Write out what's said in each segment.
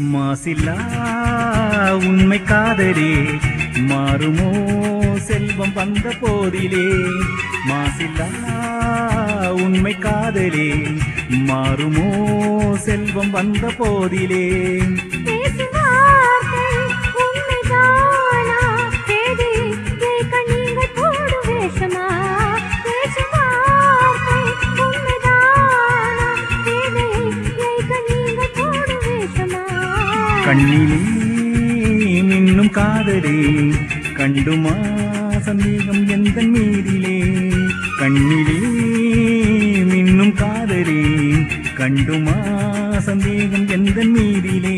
மாசில்லா உண்மை காதலே மாறுமோ செல்வம் வந்த போதிலே மாசில்லா உண்மை காதலே மாறுமோ செல்வம் வந்த போதிலே பேசும் வார்த்தை உண்மைதானா? தேடி கேட்க நீங்கள் போடும் வேஷமா? பேசும் வார்த்தை உண்மைதானா? தேடி கேட்க நீங்கள் போடும் வேஷமா? கண்ணிலே மின்னும் காதலே கண்டுமா சந்தேகம் எந்த மீதிலே கண்ணிலே மின்னும் காதலே கண்டுமா சந்தேகம் எந்த மீதிலே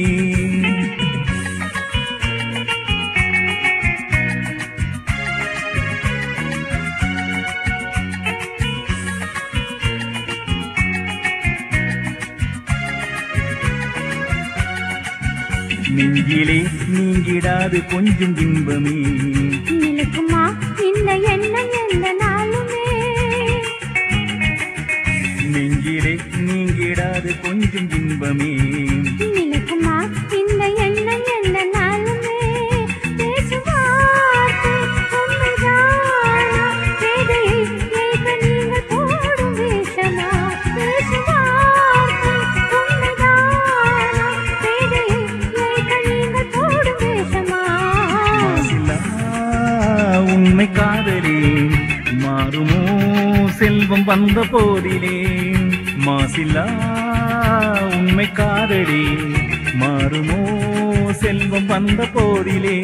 நெஞ்சிலே நீங்கிடாது கொஞ்சம் இன்பமே நிலைக்குமா இந்த எண்ணம் எந்த நாளுமே நெஞ்சிலே நீங்கிடாது கொஞ்சம் இன்பமே நிலைக்குமா இந்த எண்ணம் எந்த நாளுமே பேசும் வார்த்தை உண்மைதானா? தேடியை கேட்க நீங்கள் போடும் வேஷமா? பேசும் வார்த்தை உண்மைதானா? தேடியை கேட்க நீங்கள் போடும் வேஷமா? மாசில்லா உண்மை காதலே மாறுமோ செல்வம் வந்த போதிலே மாசில்லா உண்மை காதலே மாறுமோ செல்வம் வந்த போதிலே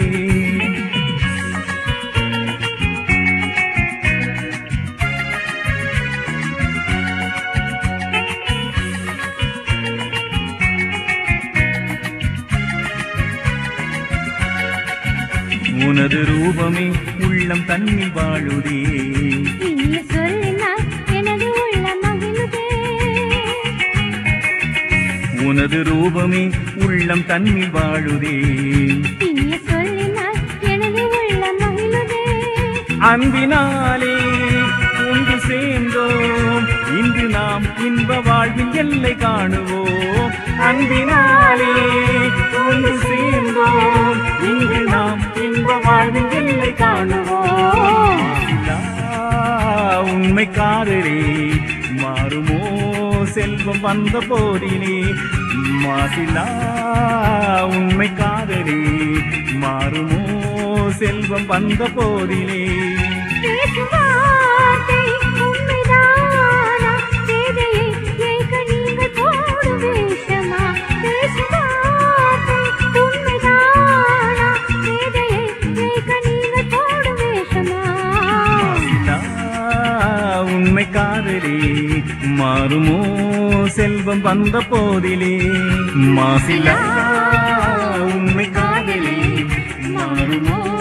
உனது ரூபமே உள்ளம் தன்னில் வாழுதே இனிய சொல்லினால் எனது உள்ளம் மகிழுதே. உனது ரூபமே உள்ளம் தன்னில் வாழுதே இனிய சொல்லினால் எனது உள்ளம் மகிழுதே. அன்பினாலே ஒன்று சேர்ந்தோம் இன்று நாம் இன்ப வாழ்வின் எல்லை காணுவோம் அன்பினாலே ஒன்று சேர்ந்தோம் இன்று நாம் இன்ப வாழ்வின் எல்லை காணுவோம் மாசில்லா உண்மை காதலே மாறுமோ செல்வம் வந்த போதிலே மாசில்லா உண்மை காதலே மாறுமோ செல்வம் வந்த போதிலே பேசும் வார்த்தை உண்மைதானா? தேவையை கேட்க நீங்கள் போடும் வேஷமா? பேசும் வார்த்தை உண்மைதானா? தேவையை கேட்க நீங்கள் போடும் வேஷமா? மாசில்லா உண்மை காதலே மாறுமோ செல்வம் வந்த போதிலே மாசில்லா உண்மை காதலே மாறுமோ